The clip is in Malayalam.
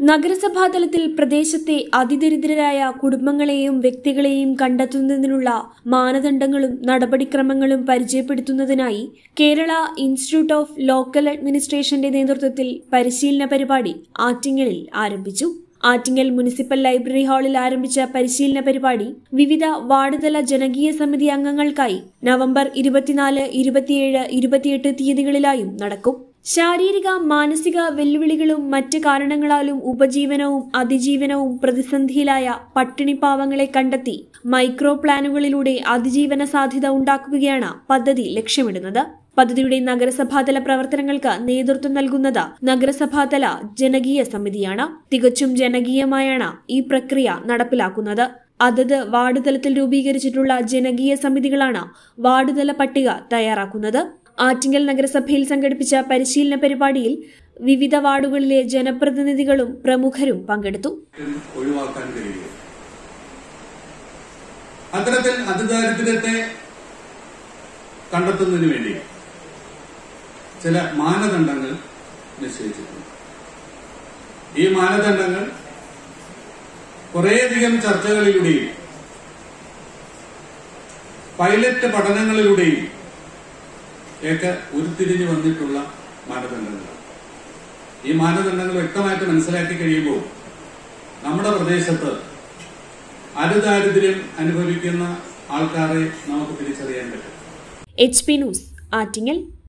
നഗരസഭാ തലത്തിൽ പ്രദേശത്തെ അതിദരിദ്രരായ കുടുംബങ്ങളെയും വ്യക്തികളെയും കണ്ടെത്തുന്നതിനുള്ള മാനദണ്ഡങ്ങളും നടപടിക്രമങ്ങളും പരിചയപ്പെടുത്തുന്നതിനായി കേരള ഇൻസ്റ്റിറ്റ്യൂട്ട് ഓഫ് ലോക്കൽ അഡ്മിനിസ്ട്രേഷന്റെ നേതൃത്വത്തിൽ പരിശീലന പരിപാടി ആറ്റിങ്ങലിൽ ആരംഭിച്ചു ആറ്റിങ്ങൽ മുനിസിപ്പൽ ലൈബ്രറി ഹാളിൽ ആരംഭിച്ച പരിശീലന പരിപാടി വിവിധ വാർഡുതല ജനകീയ സമിതി അംഗങ്ങൾക്കായി നവംബർ ഇരുപത്തിനാല് ഇരുപത്തിയേഴ് ഇരുപത്തിയെട്ട് തീയതികളിലായും നടക്കും ശാരീരിക മാനസിക വെല്ലുവിളികളും മറ്റ് കാരണങ്ങളാലും ഉപജീവനവും അതിജീവനവും പ്രതിസന്ധിയിലായ പട്ടിണിപ്പാവങ്ങളെ കണ്ടെത്തി മൈക്രോ പ്ലാനുകളിലൂടെ അതിജീവന സാധ്യത ഉണ്ടാക്കുകയാണ് പദ്ധതി ലക്ഷ്യമിടുന്നത് പദ്ധതിയുടെ നഗരസഭാതല പ്രവർത്തനങ്ങൾക്ക് നേതൃത്വം നൽകുന്നത് നഗരസഭാതല ജനകീയ സമിതിയാണ് തികച്ചും ജനകീയമായാണ് ഈ പ്രക്രിയ നടപ്പിലാക്കുന്നത് അതത് വാർഡ് തലത്തിൽ രൂപീകരിച്ചിട്ടുള്ള ജനകീയ സമിതികളാണ് വാർഡ് തല പട്ടിക തയ്യാറാക്കുന്നത് ആറ്റിങ്ങൽ നഗരസഭയിൽ സംഘടിപ്പിച്ച പരിശീലന പരിപാടിയിൽ വിവിധ വാർഡുകളിലെ ജനപ്രതിനിധികളും പ്രമുഖരും പങ്കെടുത്തു ഒഴിവാക്കാൻ കഴിയും അത്തരത്തിൽ അതിദാരിദ്ര്യത്തെ കണ്ടെത്തുന്നതിന് വേണ്ടി ചില മാനദണ്ഡങ്ങൾ നിശ്ചയിച്ചിട്ടുണ്ട് ഈ മാനദണ്ഡങ്ങൾ കുറേയധികം ചർച്ചകളിലൂടെയും പൈലറ്റ് പഠനങ്ങളിലൂടെയും ഒക്കെ ഉരുത്തിരിഞ്ഞു വന്നിട്ടുള്ള മാനദണ്ഡങ്ങളാണ് ഈ മാനദണ്ഡങ്ങൾ വ്യക്തമായിട്ട് മനസ്സിലാക്കി കഴിയുമ്പോൾ നമ്മുടെ പ്രദേശത്ത് അതിദാരിദ്ര്യം അനുഭവിക്കുന്ന ആൾക്കാരെ നമുക്ക് തിരിച്ചറിയാൻ പറ്റും എച്ച് പി ന്യൂസ് ആറ്റിങ്ങൽ